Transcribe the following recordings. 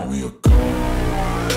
call me a god.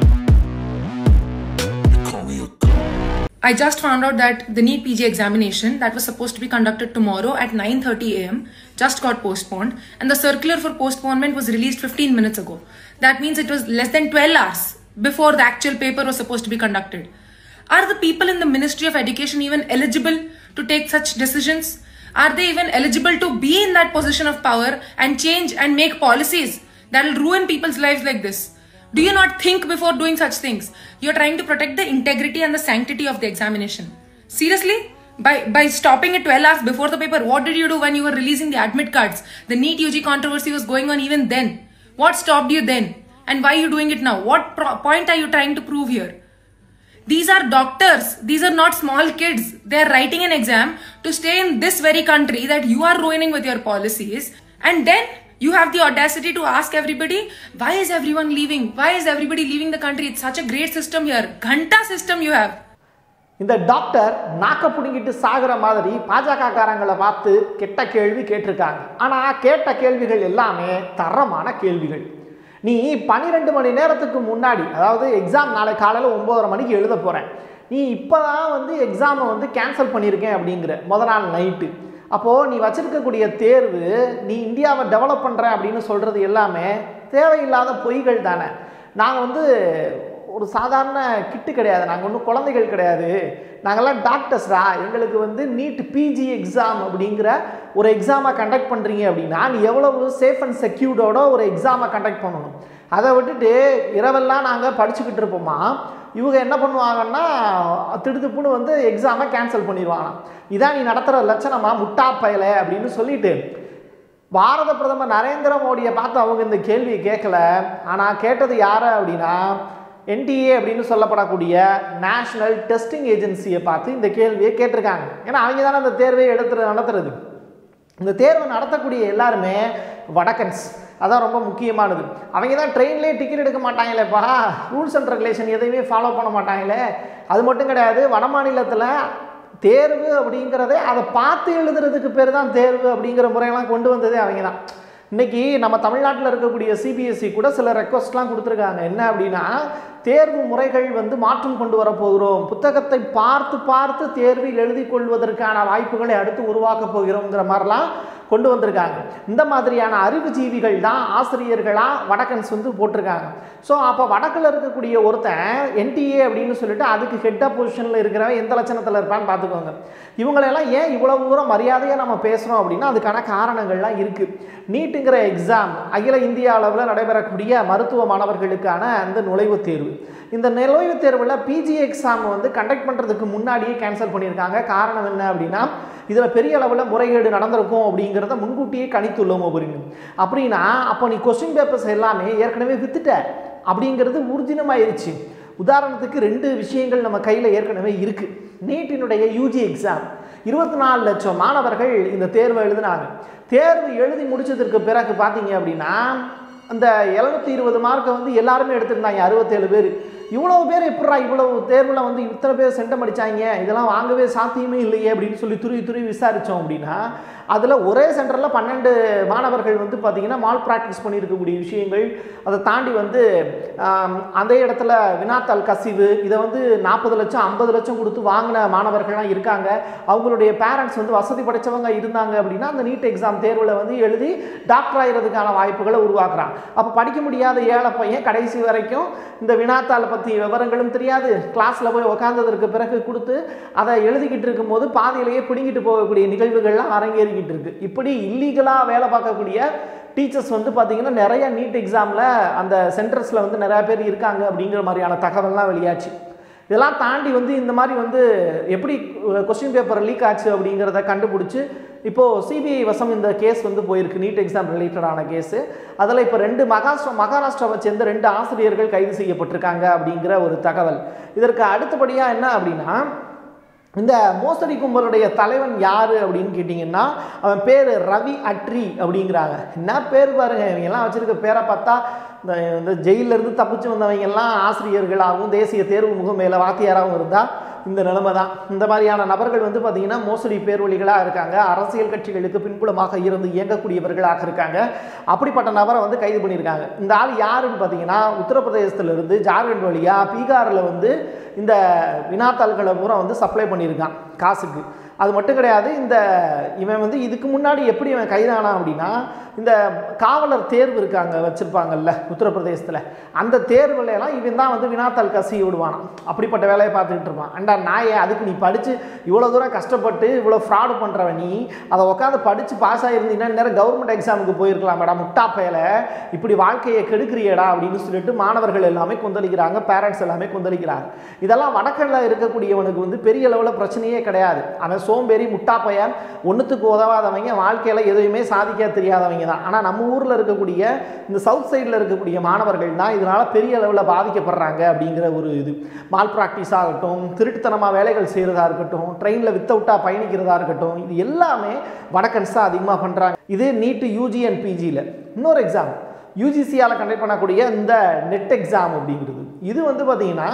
You call me a god. I just found out that the NEET PG examination that was supposed to be conducted tomorrow at 9:30 a.m. just got postponed and the circular for postponement was released 15 minutes ago. That means it was less than 12 hours before the actual paper was supposed to be conducted. Are the people in the Ministry of Education even eligible to take such decisions? Are they even eligible to be in that position of power and change and make policies that will ruin people's lives like this? Do you not think before doing such things? You're trying to protect the integrity and the sanctity of the examination. Seriously? By by stopping it 12 hours before the paper, what did you do when you were releasing the admit cards? The NEET UG controversy was going on even then. What stopped you then? And why are you doing it now? What pro- point are you trying to prove here? These are doctors. These are not small kids. They are writing an exam to stay in this very country that you are ruining with your policies. And then you have the audacity to ask everybody, why is everyone leaving? Why is everybody leaving the country? It's such a great system here. Ghanta system you have. இந்த doctor நாக்க பிடுங்கிட்டு சாகுற மாதிரி பாஜக காரங்களை பார்த்து கெட்ட கேள்வி கேட்டிருக்காங்க ஆனால் கேட்ட கேள்விகள் எல்லாமே தரமான கேள்விகள் நீ பன்னிரெண்டு மணி நேரத்துக்கு முன்னாடி அதாவது எக்ஸாம் நாளை காலையில் ஒம்போதரை மணிக்கு எழுத போகிறேன் நீ இப்போ தான் வந்து எக்ஸாமை வந்து கேன்சல் பண்ணியிருக்கேன் அப்படிங்கிற முத நாள் நைட்டு அப்போது நீ வச்சிருக்கக்கூடிய தேர்வு நீ இந்தியாவை டெவலப் பண்ணுறேன் அப்படின்னு சொல்கிறது எல்லாமே தேவையில்லாத பொய்கள் தானே நாங்கள் வந்து ஒரு சாதாரண கிட்டு கிடையாது நாங்கள் ஒன்றும் குழந்தைகள் கிடையாது நாங்கள்லாம் டாக்டர்ஸ்டா எங்களுக்கு வந்து நீட் பிஜி எக்ஸாம் அப்படிங்கிற ஒரு எக்ஸாமை கண்டக்ட் பண்ணுறீங்க அப்படின்னா நீ எவ்வளவு சேஃப் அண்ட் செக்யூர்டோட ஒரு எக்ஸாமை கண்டக்ட் பண்ணணும் அதை விட்டுட்டு இரவெல்லாம் நாங்கள் படிச்சுக்கிட்டு இருப்போமா இவங்க என்ன பண்ணுவாங்கன்னா திடுதுப்புன்னு வந்து எக்ஸாமை கேன்சல் பண்ணிடுவாங்க இதான் நீ நடத்துகிற லட்சணமா முட்டா பயலை அப்படின்னு சொல்லிட்டு பாரத பிரதமர் நரேந்திர மோடியை பார்த்து அவங்க இந்த கேள்வியை கேட்கல ஆனால் கேட்டது யாரை அப்படின்னா என்டிஏ அப்படின்னு சொல்லப்படக்கூடிய நேஷனல் டெஸ்டிங் ஏஜென்சியை பார்த்து இந்த கேள்வியை கேட்டிருக்காங்க ஏன்னா அவங்க தானே அந்த தேர்வை எடுத்து நடத்துறது இந்த தேர்வை நடத்தக்கூடிய எல்லாருமே வடக்கன்ஸ் அதான் ரொம்ப முக்கியமானது அவங்க தான் ட்ரெயின்லேயே டிக்கெட் எடுக்க மாட்டாங்களேப்பா ரூல்ஸ் அண்ட் ரெகுலேஷன் எதையுமே ஃபாலோ பண்ண மாட்டாங்களே அது மட்டும் கிடையாது வட மாநிலத்தில் தேர்வு அப்படிங்கிறதே அதை பார்த்து எழுதுறதுக்கு பேர் தான் தேர்வு அப்படிங்கிற முறையெல்லாம் கொண்டு வந்ததே அவங்க தான் இன்னைக்கு நம்ம தமிழ்நாட்டில் இருக்கக்கூடிய சிபிஎஸ்சி கூட சில ரெக்வஸ்ட்லாம் கொடுத்துருக்காங்க என்ன அப்படின்னா தேர்வு முறைகள் வந்து மாற்றம் கொண்டு வர போகிறோம் புத்தகத்தை பார்த்து பார்த்து தேர்வில் எழுதி கொள்வதற்கான வாய்ப்புகளை அடுத்து உருவாக்க போகிறோங்கிற மாதிரிலாம் கொண்டு வந்திருக்காங்க இந்த மாதிரியான அறிவுஜீவிகள் தான் ஆசிரியர்களாக வடக்கன்ஸ் வந்து போட்டிருக்காங்க ஸோ அப்போ வடக்கில் இருக்கக்கூடிய ஒருத்தன் என்டிஏ அப்படின்னு சொல்லிட்டு அதுக்கு ஹெட்டாக பொசிஷனில் இருக்கிறவன் எந்த லட்சணத்தில் இருப்பான்னு பார்த்துக்கோங்க இவங்களெல்லாம் ஏன் இவ்வளவு தூரம் மரியாதையாக நம்ம பேசுகிறோம் அப்படின்னா அதுக்கான காரணங்கள்லாம் இருக்குது நீட்டுங்கிற எக்ஸாம் அகில இந்திய அளவில் நடைபெறக்கூடிய மருத்துவ மாணவர்களுக்கான அந்த நுழைவுத் தேர்வு இந்த நுழைவுத் தேர்வில் பிஜி எக்ஸாம் வந்து கண்டக்ட் பண்ணுறதுக்கு முன்னாடியே கேன்சல் பண்ணியிருக்காங்க காரணம் என்ன அப்படின்னா இதில் பெரிய அளவில் முறைகேடு நடந்திருக்கும் அப்படிங்கிறத முன்கூட்டியே கணித்துள்ளோம் அப்படின்னு அப்படின்னா அப்போ நீ கொஸ்டின் பேப்பர்ஸ் எல்லாமே ஏற்கனவே வித்துட்ட அப்படிங்கிறது ஊர்ஜினமாயிருச்சு உதாரணத்துக்கு ரெண்டு விஷயங்கள் நம்ம கையில் ஏற்கனவே இருக்குது நீட்டினுடைய யூஜி எக்ஸாம் இருபத்தி நாலு லட்சம் மாணவர்கள் இந்த தேர்வை எழுதினாங்க தேர்வு எழுதி முடிச்சதற்கு பிறகு பார்த்தீங்க அப்படின்னா அந்த எழுநூத்தி இருபது மார்க்கை வந்து எல்லாருமே எடுத்திருந்தாங்க அறுபத்தேழு பேர் இவ்வளவு பேர் எப்படா இவ்வளவு தேர்வில் வந்து இத்தனை பேர் சென்டம் அடிச்சாங்க இதெல்லாம் வாங்கவே சாத்தியமே இல்லையே அப்படின்னு சொல்லி துருவி துருவி விசாரித்தோம் அப்படின்னா அதில் ஒரே சென்டரில் பன்னெண்டு மாணவர்கள் வந்து பார்த்திங்கன்னா மால் ப்ராக்டிஸ் பண்ணியிருக்கக்கூடிய விஷயங்கள் அதை தாண்டி வந்து ஆம், அந்த இடத்துல வினாத்தாள் கசிவு இதை வந்து நாற்பது லட்சம் ஐம்பது லட்சம் கொடுத்து வாங்கின மாணவர்கள்லாம் இருக்காங்க அவங்களுடைய பேரண்ட்ஸ் வந்து வசதி படைச்சவங்க இருந்தாங்க அப்படின்னா அந்த நீட் எக்ஸாம் தேர்வில் வந்து எழுதி டாக்டர் ஆகிறதுக்கான வாய்ப்புகளை உருவாக்குறான் அப்போ படிக்க முடியாத ஏழை பையன் கடைசி வரைக்கும் இந்த வினாத்தாளை பற்றி விவரங்களும் தெரியாது கிளாஸில் போய் உக்காந்ததற்கு பிறகு கொடுத்து அதை எழுதிக்கிட்டு இருக்கும்போது பாதியிலேயே பிடுங்கிட்டு போகக்கூடிய நிகழ்வுகள்லாம் அரங்கேறிக்கிட்டு இருக்கு இப்படி இல்லீகலாக வேலை பார்க்கக்கூடிய டீச்சர்ஸ் வந்து பார்த்தீங்கன்னா நிறைய நீட் எக்ஸாமில் அந்த சென்டர்ஸில் வந்து நிறையா பேர் இருக்காங்க அப்படிங்கிற மாதிரியான தகவல்லாம் வெளியாச்சு இதெல்லாம் தாண்டி வந்து இந்த மாதிரி வந்து எப்படி கொஸ்டின் பேப்பர் லீக் ஆச்சு அப்படிங்கிறத கண்டுபிடிச்சி இப்போது சிபிஐ வசம் இந்த கேஸ் வந்து போயிருக்கு நீட் எக்ஸாம் ரிலேட்டடான கேஸு அதில் இப்போ ரெண்டு மகாராஷ்டிரா மகாராஷ்டிராவை சேர்ந்த ரெண்டு ஆசிரியர்கள் கைது செய்யப்பட்டிருக்காங்க அப்படிங்கிற ஒரு தகவல் இதற்கு அடுத்தபடியாக என்ன அப்படின்னா இந்த மோசடி கும்பலுடைய தலைவன் யார் அப்படின்னு கேட்டிங்கன்னா அவன் பேர் ரவி அட்ரி அப்படிங்கிறாங்க என்ன பேர் பாருங்க இவங்கெல்லாம் வச்சிருக்க பேரை பார்த்தா இந்த இந்த ஜெயிலிருந்து தப்பிச்சு வந்தவங்க எல்லாம் ஆசிரியர்களாகவும் தேசிய தேர்வு முகமையில் வாத்தியாராகவும் இருந்தால் இந்த நிலைமை தான் இந்த மாதிரியான நபர்கள் வந்து பார்த்தீங்கன்னா மோசடி பேர்வழிகளாக இருக்காங்க அரசியல் கட்சிகளுக்கு பின்புலமாக இருந்து இயங்கக்கூடியவர்களாக இருக்காங்க அப்படிப்பட்ட நபரை வந்து கைது பண்ணியிருக்காங்க இந்த ஆள் யாருன்னு பார்த்தீங்கன்னா உத்தரப்பிரதேசத்திலிருந்து ஜார்க்கண்ட் வழியாக பீகாரில் வந்து இந்த வினாத்தாள்களை பூரா வந்து சப்ளை பண்ணியிருக்கான் காசுக்கு அது மட்டும் கிடையாது இந்த இவன் வந்து இதுக்கு முன்னாடி எப்படி இவன் கைதானான் அப்படின்னா இந்த காவலர் தேர்வு இருக்காங்க வச்சுருப்பாங்கல்ல உத்தரப்பிரதேசத்தில் அந்த தேர்வுல எல்லாம் இவன் தான் வந்து வினாத்தாள் கசி விடுவானான் அப்படிப்பட்ட வேலையை பார்த்துக்கிட்டு இருப்பான் அண்டா நாயே அதுக்கு நீ படித்து இவ்வளோ தூரம் கஷ்டப்பட்டு இவ்வளோ ஃப்ராடு பண்ணுறவன் நீ அதை உட்காந்து படித்து பாஸ் ஆகிருந்தீங்கன்னா நேரம் கவர்மெண்ட் எக்ஸாமுக்கு போயிருக்கலாம் மேடம் முட்டா பயல இப்படி வாழ்க்கையை கெடுக்கிறியடா அப்படின்னு சொல்லிட்டு மாணவர்கள் எல்லாமே கொந்தளிக்கிறாங்க பேரண்ட்ஸ் எல்லாமே கொந்தளிக்கிறாங்க இதெல்லாம் வடக்கல்ல இருக்கக்கூடியவனுக்கு வந்து பெரிய அளவில் பிரச்சனையே கிடையாது அவன் சோம்பேறி முட்டா பையன் ஒன்றுத்துக்கு உதவாதவங்க வாழ்க்கையில் எதுவுமே சாதிக்க தெரியாதவங்க தான் ஆனால் நம்ம ஊரில் இருக்கக்கூடிய இந்த சவுத் சைடில் இருக்கக்கூடிய மாணவர்கள் தான் இதனால் பெரிய அளவில் பாதிக்கப்படுறாங்க அப்படிங்கிற ஒரு இது மால் ப்ராக்டிஸ் ஆகட்டும் திருட்டுத்தனமாக வேலைகள் செய்கிறதா இருக்கட்டும் ட்ரெயினில் வித்தவுட்டாக பயணிக்கிறதா இருக்கட்டும் இது எல்லாமே வடக்கன்ஸ் தான் அதிகமாக பண்ணுறாங்க இது நீட்டு யூஜி அண்ட் பிஜியில் இன்னொரு எக்ஸாம் யூஜிசியால் கண்டக்ட் பண்ணக்கூடிய இந்த நெட் எக்ஸாம் அப்படிங்கிறது இது வந்து பார்த்திங்கன்னா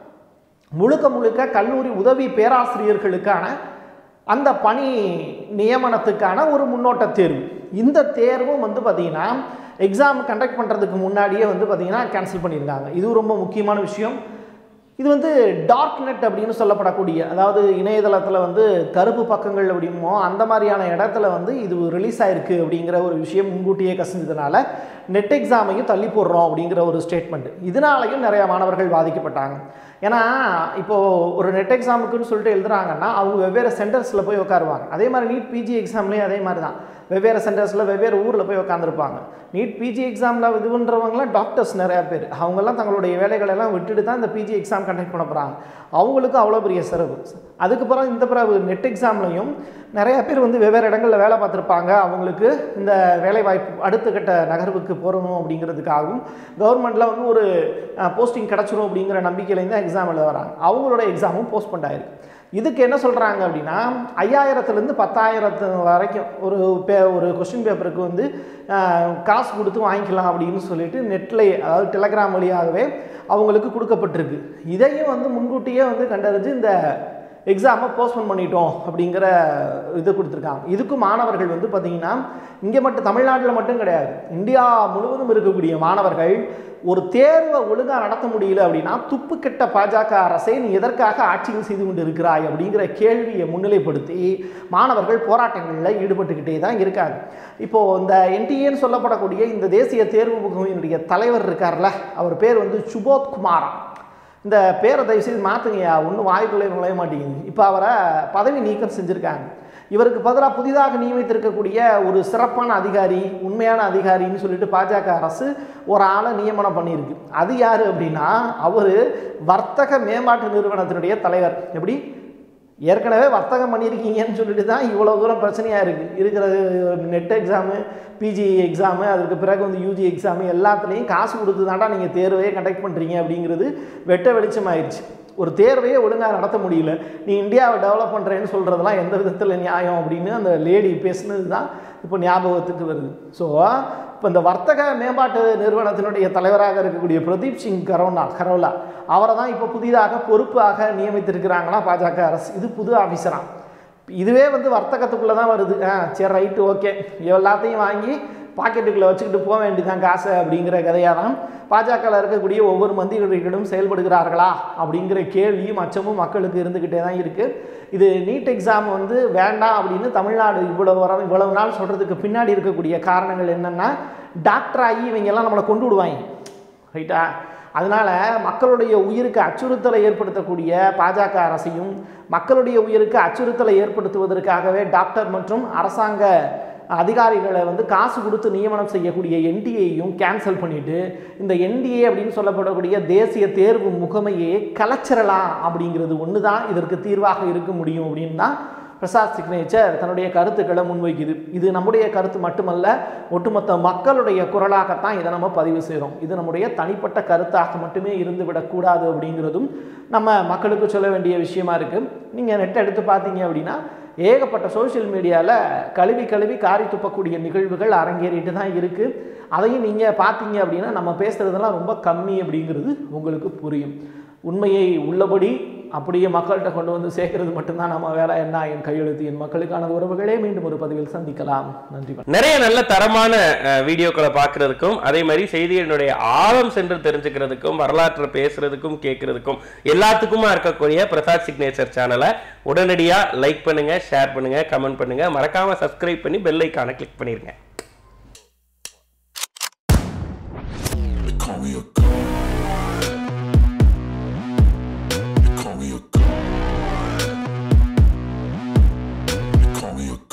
முழுக்க முழுக்க கல்லூரி உதவி பேராசிரியர்களுக்கான அந்த பணி நியமனத்துக்கான ஒரு முன்னோட்ட தேர்வு இந்த தேர்வும் வந்து பார்த்திங்கன்னா எக்ஸாம் கண்டக்ட் பண்ணுறதுக்கு முன்னாடியே வந்து பார்த்திங்கன்னா கேன்சல் பண்ணியிருக்காங்க இது ரொம்ப முக்கியமான விஷயம் இது வந்து டார்க் நெட் அப்படின்னு சொல்லப்படக்கூடிய அதாவது இணையதளத்தில் வந்து கருப்பு பக்கங்கள் அப்படிமோ அந்த மாதிரியான இடத்துல வந்து இது ரிலீஸ் ஆயிருக்கு அப்படிங்கிற ஒரு விஷயம் முன்கூட்டியே கசிஞ்சதுனால நெட் எக்ஸாமையும் தள்ளி போடுறோம் அப்படிங்கிற ஒரு ஸ்டேட்மெண்ட் இதனாலையும் நிறைய மாணவர்கள் பாதிக்கப்பட்டாங்க ஏன்னா இப்போது ஒரு நெட் எக்ஸாமுக்குன்னு சொல்லிட்டு எழுதுறாங்கன்னா அவங்க வெவ்வேறு சென்டர்ஸில் போய் உட்காருவாங்க அதே மாதிரி நீட் பிஜி எக்ஸாம்லேயும் அதே மாதிரி தான் வெவ்வேறு சென்டர்ஸில் வெவ்வேறு ஊரில் போய் உட்காந்துருப்பாங்க நீட் பிஜி எக்ஸாமில் இது பண்ணுறவங்களாம் டாக்டர்ஸ் நிறையா பேர் அவங்கெல்லாம் தங்களுடைய வேலைகளை எல்லாம் விட்டுட்டு தான் இந்த பிஜி எக்ஸாம் கண்டக்ட் பண்ண போகிறாங்க அவங்களுக்கும் அவ்வளோ பெரிய செலவு அதுக்கப்புறம் இந்த பிறகு நெட் எக்ஸாம்லையும் நிறைய பேர் வந்து வெவ்வேறு இடங்களில் வேலை பார்த்துருப்பாங்க அவங்களுக்கு இந்த வேலை வாய்ப்பு அடுத்த கட்ட நகர்வுக்கு போகணும் அப்படிங்கிறதுக்காகவும் கவர்மெண்ட்டில் வந்து ஒரு போஸ்டிங் கிடச்சிரும் அப்படிங்கிற நம்பிக்கையிலேருந்து எக்ஸாம் எழுத வராங்க அவங்களோட எக்ஸாமும் போஸ்ட்பண்ட் ஆயிருக்கு இதுக்கு என்ன சொல்கிறாங்க அப்படின்னா ஐயாயிரத்துலேருந்து பத்தாயிரத்து வரைக்கும் ஒரு பே ஒரு கொஸ்டின் பேப்பருக்கு வந்து ஆஹ், காசு கொடுத்து வாங்கிக்கலாம் அப்படின்னு சொல்லிட்டு நெட்டில் அதாவது டெலகிராம் வழியாகவே அவங்களுக்கு கொடுக்கப்பட்டிருக்கு இதையும் வந்து முன்கூட்டியே வந்து கண்டறிஞ்சு இந்த எக்ஸாமை போஸ்ட்போன் பண்ணிட்டோம் அப்படிங்கிற இது கொடுத்துருக்காங்க இதுக்கும் மாணவர்கள் வந்து பார்த்தீங்கன்னா இங்கே மட்டும் தமிழ்நாட்டில் மட்டும் கிடையாது இந்தியா முழுவதும் இருக்கக்கூடிய மாணவர்கள் ஒரு தேர்வை ஒழுங்காக நடத்த முடியல அப்படின்னா துப்பு கெட்ட பாஜக அரசை நீ எதற்காக ஆட்சியில் செய்து கொண்டு இருக்கிறாய் அப்படிங்கிற கேள்வியை முன்னிலைப்படுத்தி மாணவர்கள் போராட்டங்களில் ஈடுபட்டுக்கிட்டே தான் இருக்காங்க இப்போது இந்த என்டிஏன்னு சொல்லப்படக்கூடிய இந்த தேசிய தேர்வு முகமையினுடைய தலைவர் இருக்கார்ல அவர் பேர் வந்து சுபோத் குமாரா இந்த பேரை தயவுசெய்து மாற்றுங்கய்யா ஒன்றும் வாய்க்குள்ளே நுழைய மாட்டேங்குது இப்போ அவரை பதவி நீக்கம் செஞ்சுருக்காங்க இவருக்கு பதிலாக புதிதாக நியமித்திருக்கக்கூடிய ஒரு சிறப்பான அதிகாரி உண்மையான அதிகாரின்னு சொல்லிட்டு பாஜக அரசு ஒரு ஆளை நியமனம் பண்ணியிருக்கு அது யார் அப்படின்னா அவர் வர்த்தக மேம்பாட்டு நிறுவனத்தினுடைய தலைவர் எப்படி ஏற்கனவே வர்த்தகம் பண்ணியிருக்கீங்கன்னு சொல்லிட்டு தான் இவ்வளோ தூரம் பிரச்சனையாக இருக்குது இருக்கிற நெட் எக்ஸாமு பிஜி எக்ஸாமு அதுக்கு பிறகு வந்து யூஜி எக்ஸாமு எல்லாத்துலேயும் காசு கொடுத்து தாண்டா நீங்கள் தேர்வையே கண்டக்ட் பண்ணுறீங்க அப்படிங்கிறது வெட்ட வெளிச்சமாயிருச்சு ஒரு தேர்வையே ஒழுங்காக நடத்த முடியல நீ இந்தியாவை டெவலப் பண்ணுறேன்னு சொல்கிறதெல்லாம் எந்த விதத்தில் நியாயம் அப்படின்னு அந்த லேடி பேசுனது தான் இப்போ ஞாபகத்துக்கு வருது ஸோ இப்போ இந்த வர்த்தக மேம்பாட்டு நிறுவனத்தினுடைய தலைவராக இருக்கக்கூடிய பிரதீப் சிங் கரோனா கரோலா அவரை தான் இப்போ புதிதாக பொறுப்பாக நியமித்திருக்கிறாங்களா பாஜக அரசு இது புது ஆஃபீஸராம் இதுவே வந்து வர்த்தகத்துக்குள்ளே தான் வருது ஆ சரி ரைட்டு ஓகே எல்லாத்தையும் வாங்கி பாக்கெட்டுக்குள்ளே வச்சுக்கிட்டு போக வேண்டியதான் காசு அப்படிங்கிற கதையாக தான் பாஜகவில் இருக்கக்கூடிய ஒவ்வொரு மந்திரிகளும் செயல்படுகிறார்களா அப்படிங்கிற கேள்வியும் அச்சமும் மக்களுக்கு இருந்துக்கிட்டே தான் இருக்குது இது நீட் எக்ஸாம் வந்து வேண்டாம் அப்படின்னு தமிழ்நாடு இவ்வளவு வர இவ்வளவு நாள் சொல்கிறதுக்கு பின்னாடி இருக்கக்கூடிய காரணங்கள் என்னென்னா டாக்டர் ஆகி இவங்க எல்லாம் நம்மளை கொண்டு விடுவாங்க ரைட்டா அதனால் மக்களுடைய உயிருக்கு அச்சுறுத்தலை ஏற்படுத்தக்கூடிய பாஜக அரசையும் மக்களுடைய உயிருக்கு அச்சுறுத்தலை ஏற்படுத்துவதற்காகவே டாக்டர் மற்றும் அரசாங்க அதிகாரிகளை வந்து காசு கொடுத்து நியமனம் செய்யக்கூடிய என்டிஏயும் கேன்சல் பண்ணிட்டு இந்த என்டிஏ அப்படின்னு சொல்லப்படக்கூடிய தேசிய தேர்வு முகமையை கலைச்சிடலாம் அப்படிங்கிறது ஒன்று தான் இதற்கு தீர்வாக இருக்க முடியும் அப்படின்னு தான் பிரசாத் சிக்னேச்சர் தன்னுடைய கருத்துக்களை முன்வைக்குது இது நம்முடைய கருத்து மட்டுமல்ல ஒட்டுமொத்த மக்களுடைய குரலாகத்தான் இதை நம்ம பதிவு செய்கிறோம் இது நம்முடைய தனிப்பட்ட கருத்தாக மட்டுமே இருந்து விடக்கூடாது அப்படிங்கிறதும் நம்ம மக்களுக்கு சொல்ல வேண்டிய விஷயமா இருக்குது நீங்கள் நெட் எடுத்து பார்த்தீங்க அப்படின்னா ஏகப்பட்ட சோஷியல் மீடியாவில் கழுவி கழுவி காரி துப்பக்கூடிய நிகழ்வுகள் அரங்கேறிட்டு தான் இருக்குது அதையும் நீங்கள் பார்த்தீங்க அப்படின்னா நம்ம பேசுகிறதெல்லாம் ரொம்ப கம்மி அப்படிங்கிறது உங்களுக்கு புரியும் உண்மையை உள்ளபடி அப்படியே மக்கள்கிட்ட கொண்டு வந்து சேர்க்கறது மட்டும்தான் நம்ம வேலை என்ன என் கையெழுத்து என் மக்களுக்கான உறவுகளே மீண்டும் ஒரு பதிவில் சந்திக்கலாம் நன்றி வணக்கம். நிறைய நல்ல தரமான அஹ், வீடியோக்களை பார்க்கறதுக்கும் அதே மாதிரி செய்திகளினுடைய ஆழம் சென்று தெரிஞ்சுக்கிறதுக்கும் வரலாற்றை பேசுறதுக்கும் கேட்கறதுக்கும் எல்லாத்துக்குமா இருக்கக்கூடிய பிரசாத் சிக்னேச்சர் சேனலை உடனடியாக லைக் பண்ணுங்க ஷேர் பண்ணுங்க கமெண்ட் பண்ணுங்க மறக்காம சப்ஸ்கிரைப் பண்ணி பெல் ஐக்கானை கிளிக் பண்ணிருங்க